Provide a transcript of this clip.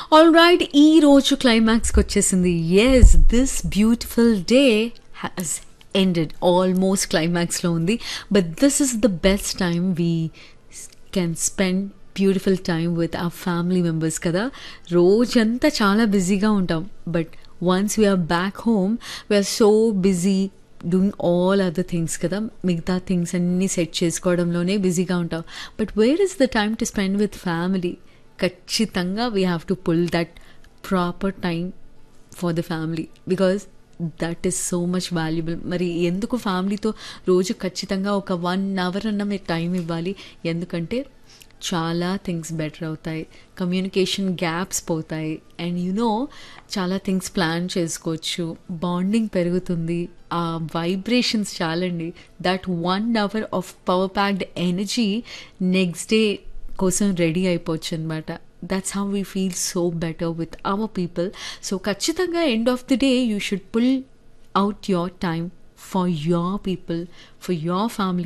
all right ఈ రోజు క్లైమాక్స్కి వచ్చేసింది yes this beautiful day has ended almost క్లైమాక్స్లో ఉంది but this is the best time we can spend beautiful time with uh family members కదా రోజంతా చాలా బిజీగా ఉంటాం but once we are back home we are so busy doing all other things కదా మిగతా things అన్నీ సెట్ చేసుకోవడంలోనే బిజీగా ఉంటాం but where is the time to spend with family ఖచ్చితంగా we have to pull that proper time for the family because that is so much valuable మరి ఎందుకు ఫ్యామిలీతో రోజు ఖచ్చితంగా ఒక వన్ అవర్ అన్న మీరు టైం ఇవ్వాలి ఎందుకంటే చాలా థింగ్స్ బెటర్ అవుతాయి కమ్యూనికేషన్ గ్యాప్స్ పోతాయి అండ్ యునో చాలా థింగ్స్ ప్లాన్ చేసుకోవచ్చు బాండింగ్ పెరుగుతుంది ఆ వైబ్రేషన్స్ చాలండి that one hour of power packed energy next day కోసం రెడీ అయిపోవచ్చు అనమాట that's how we feel so better with our people so ఖచ్చితంగా end of the day you should pull out your time for your people, for your family